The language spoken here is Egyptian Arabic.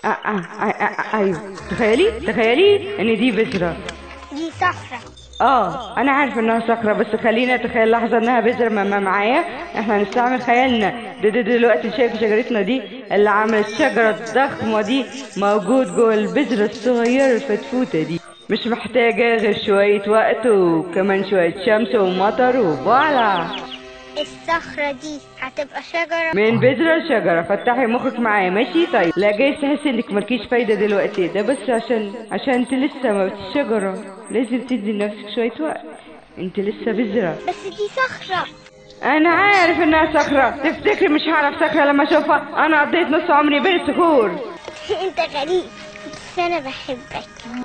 آه آه آه آه ايوه تخيلي تخيلي ان دي بذرة دي صخرة اه انا عارف انها صخرة بس خلينا اتخيل لحظة انها بذرة ما ما معايا احنا هنستعمل خيالنا ده ده دلوقتي شايف شجرتنا دي اللي عملت الشجرة الضخمة دي موجود جوه البذرة الصغيرة الفتفوتة دي مش محتاجة غير شوية وقت وكمان شوية شمس ومطر وفوالا الصخرة دي هتبقى شجرة من بذرة لشجرة فتحي مخك معايا ماشي طيب لا جايز تحسي انك مالكيش فايدة دلوقتي ده بس عشان عشان انت لسه ما بقتش شجرة لازم تدي لنفسك شوية وقت انت لسه بذرة بس دي صخرة انا عارف انها صخرة تفتكري مش هعرف صخرة لما اشوفها انا قضيت نص عمري بين الصخور انت غريب بس انا بحبك